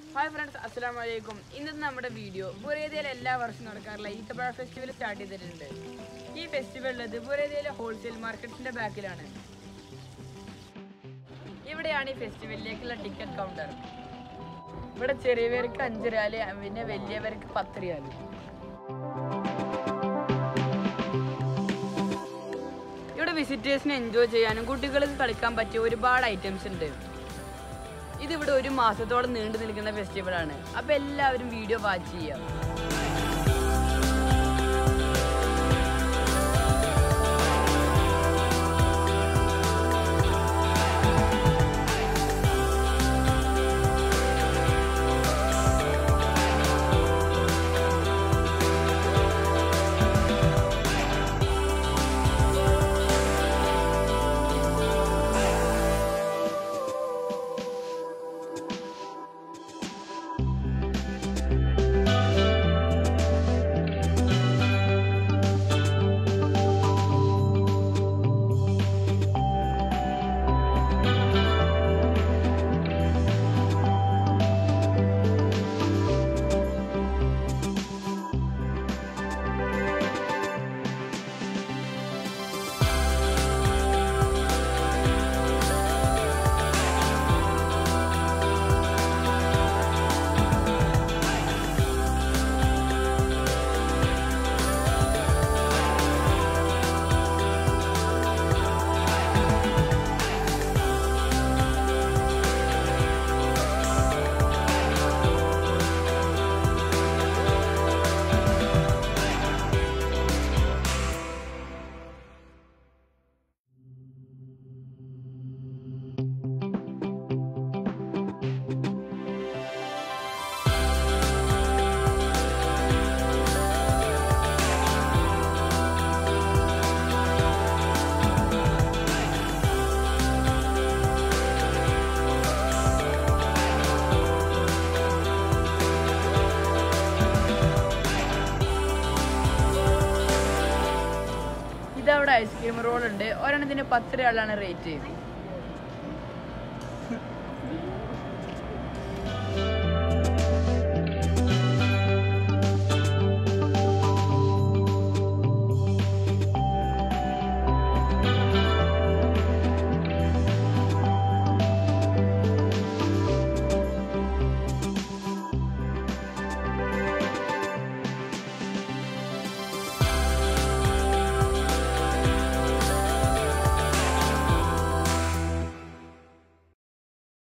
hi friends അസ്സാം വലൈക്കും ഇന്നത്തെ നമ്മുടെ വീഡിയോ ബുറേദിയയിൽ എല്ലാ വർഷവും നടക്കാറുള്ള ഈത്തപ്പഴ ഫെസ്റ്റിവൽ സ്റ്റാർട്ട് ചെയ്തിട്ടുണ്ട് ഈ ഫെസ്റ്റിവൽ ഉള്ളത് ബുറേദിയയിലെ ഹോൾസെയിൽ മാർക്കറ്റിന്റെ ബാക്കിലാണ് ഇവിടെയാണ് ഈ ഫെസ്റ്റിവലിലേക്കുള്ള ടിക്കറ്റ് കൗണ്ടർ ഇവിടെ ചെറിയവർക്ക് അഞ്ച് റിയാല് പിന്നെ വലിയവർക്ക് പത്ത് റിയാല് ഇവിടെ വിസിറ്റേഴ്സിന് എൻജോയ് ചെയ്യാനും കുട്ടികൾക്ക് കളിക്കാൻ പറ്റിയ ഒരുപാട് ഐറ്റംസ് ഉണ്ട് ഇതിവിടെ ഒരു മാസത്തോളം നീണ്ടു നിൽക്കുന്ന ഫെസ്റ്റിവൽ ആണ് അപ്പൊ എല്ലാവരും വീഡിയോ വാച്ച് ചെയ്യാം ഇതവിടെ ഐസ്ക്രീം റോൾ ഉണ്ട് ഒരെണ്ണത്തിന് പത്ത് രൂപയാണ് റേറ്റ്